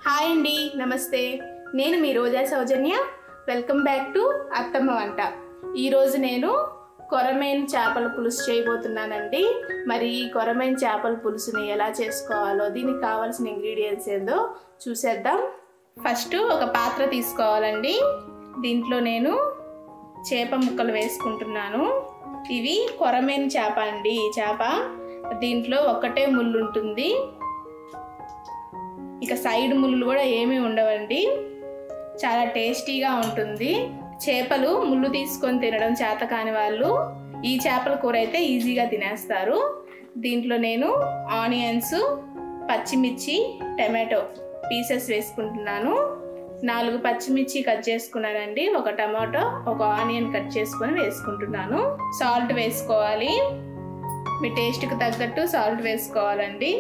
hi అండి నమస్తే నేను మీ Roja Soujanya welcome back to అత్తమ్మ వంట ఈరోజు నేను కొరమేన్ చేపల పులుసు చేయబోతున్నానండి మరి ఈ కొరమేన్ చేపల పులుసుని ఎలా చేసుకోవాలో దీనికి కావాల్సిన ఇంగ్రీడియంట్స్ ఏందో చూసేద్దాం ఫస్ట్ ఒక పాత్ర తీసుకోవాలండి దీంట్లో నేను చేప ముక్కలు వేసుకుంటున్నాను ఇవి కొరమేన్ చేప అండి ఈ చేప దీంట్లో ఒక్కటే ముళ్ళు ఉంటుంది ఇక సైడ్ ముళ్ళు కూడా ఏమీ ఉండవండి చాలా టేస్టీగా ఉంటుంది చేపలు ముళ్ళు తీసుకొని తినడం చేత కాని వాళ్ళు ఈ చేపల కూర అయితే ఈజీగా తినేస్తారు దీంట్లో నేను ఆనియన్స్ పచ్చిమిర్చి టమాటో పీసెస్ వేసుకుంటున్నాను నాలుగు పచ్చిమిర్చి కట్ చేసుకున్నానండి ఒక టమాటో ఒక ఆనియన్ కట్ చేసుకొని వేసుకుంటున్నాను సాల్ట్ వేసుకోవాలి మీ టేస్ట్కి తగ్గట్టు సాల్ట్ వేసుకోవాలండి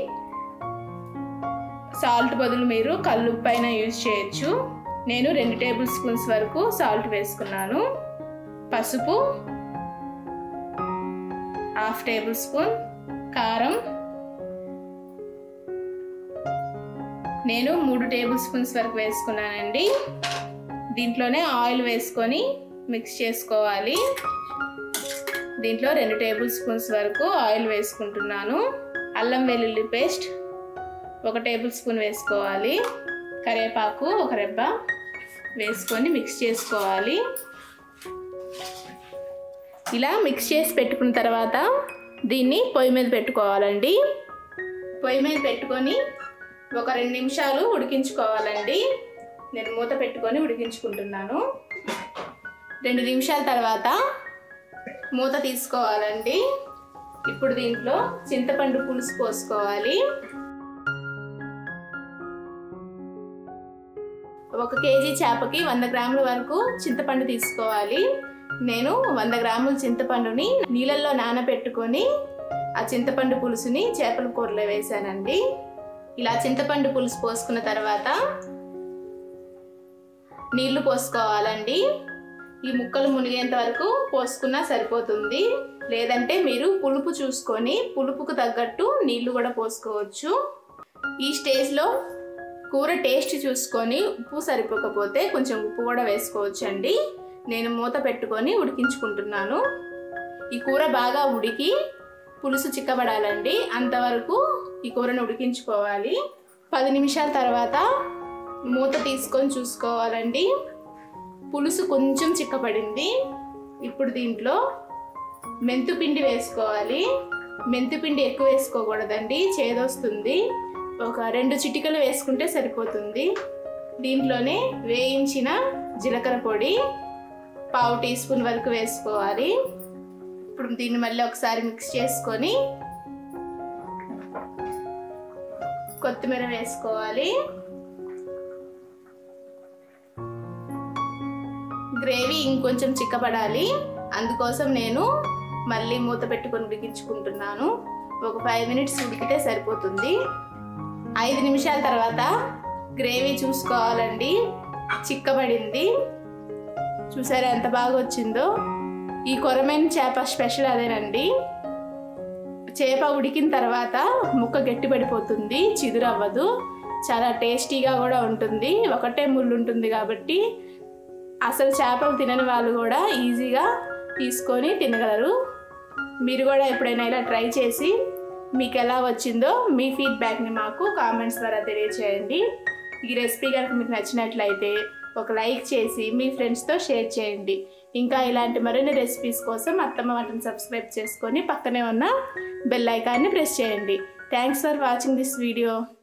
సాల్ట్ బదులు మీరు కల్లుప్పైన యూజ్ చేయొచ్చు నేను రెండు టేబుల్ స్పూన్స్ వరకు సాల్ట్ వేసుకున్నాను పసుపు హాఫ్ టేబుల్ స్పూన్ కారం నేను మూడు టేబుల్ స్పూన్స్ వరకు వేసుకున్నానండి దీంట్లోనే ఆయిల్ వేసుకొని మిక్స్ చేసుకోవాలి దీంట్లో రెండు టేబుల్ స్పూన్స్ వరకు ఆయిల్ వేసుకుంటున్నాను అల్లం వెల్లుల్లి పేస్ట్ ఒక టేబుల్ స్పూన్ వేసుకోవాలి కరివేపాకు ఒక రెబ్బ వేసుకొని మిక్స్ చేసుకోవాలి ఇలా మిక్స్ చేసి పెట్టుకున్న తర్వాత దీన్ని పొయ్యి మీద పెట్టుకోవాలండి పొయ్యి మీద పెట్టుకొని ఒక రెండు నిమిషాలు ఉడికించుకోవాలండి నేను మూత పెట్టుకొని ఉడికించుకుంటున్నాను రెండు నిమిషాల తర్వాత మూత తీసుకోవాలండి ఇప్పుడు దీంట్లో చింతపండు పులుసు పోసుకోవాలి ఒక కేజీ చేపకి వంద గ్రాముల వరకు చింతపండు తీసుకోవాలి నేను వంద గ్రాముల చింతపండుని నీళ్ళల్లో నానబెట్టుకొని ఆ చింతపండు పులుసుని చేపల కూరలో వేసానండి ఇలా చింతపండు పులుసు పోసుకున్న తర్వాత నీళ్లు పోసుకోవాలండి ఈ ముక్కలు మునిగేంత వరకు పోసుకున్నా సరిపోతుంది లేదంటే మీరు పులుపు చూసుకొని పులుపుకు తగ్గట్టు నీళ్లు కూడా పోసుకోవచ్చు ఈ స్టేజ్లో కూర టేస్ట్ చూసుకొని ఉప్పు సరిపోకపోతే కొంచెం ఉప్పు కూడా వేసుకోవచ్చు అండి నేను మూత పెట్టుకొని ఉడికించుకుంటున్నాను ఈ కూర బాగా ఉడికి పులుసు చిక్కబడాలండి అంతవరకు ఈ కూరను ఉడికించుకోవాలి పది నిమిషాల తర్వాత మూత తీసుకొని చూసుకోవాలండి పులుసు కొంచెం చిక్కబడింది ఇప్పుడు దీంట్లో మెంతుపిండి వేసుకోవాలి మెంతుపిండి ఎక్కువ వేసుకోకూడదండి చేదొస్తుంది ఒక రెండు చిటికలు వేసుకుంటే సరిపోతుంది దీంట్లోనే వేయించిన జీలకర్ర పొడి పావు టీ స్పూన్ వరకు వేసుకోవాలి ఇప్పుడు దీన్ని మళ్ళీ ఒకసారి మిక్స్ చేసుకొని కొత్తిమీర వేసుకోవాలి గ్రేవీ ఇంకొంచెం చిక్కబడాలి అందుకోసం నేను మళ్ళీ మూత పెట్టుకొని ఉడికించుకుంటున్నాను ఒక ఫైవ్ మినిట్స్ ఉడికితే సరిపోతుంది ఐదు నిమిషాల తర్వాత గ్రేవీ చూసుకోవాలండి చిక్కబడింది చూసారా ఎంత బాగా వచ్చిందో ఈ కొరమైన చేప స్పెషల్ అదేనండి చేప ఉడికిన తర్వాత ముక్క గట్టిపడిపోతుంది చిదురవ్వదు చాలా టేస్టీగా కూడా ఉంటుంది ఒకటే ముళ్ళు ఉంటుంది కాబట్టి అసలు చేపలు తినని వాళ్ళు కూడా ఈజీగా తీసుకొని తినగలరు మీరు కూడా ఎప్పుడైనా ఇలా ట్రై చేసి మీకు ఎలా వచ్చిందో మీ ఫీడ్బ్యాక్ని మాకు కామెంట్స్ ద్వారా తెలియచేయండి ఈ రెసిపీ కనుక మీకు నచ్చినట్లయితే ఒక లైక్ చేసి మీ ఫ్రెండ్స్తో షేర్ చేయండి ఇంకా ఇలాంటి మరిన్ని రెసిపీస్ కోసం అత్తమ్మ వంటను సబ్స్క్రైబ్ చేసుకొని పక్కనే ఉన్న బెల్ ఐకాన్ని ప్రెస్ చేయండి thanks for watching this video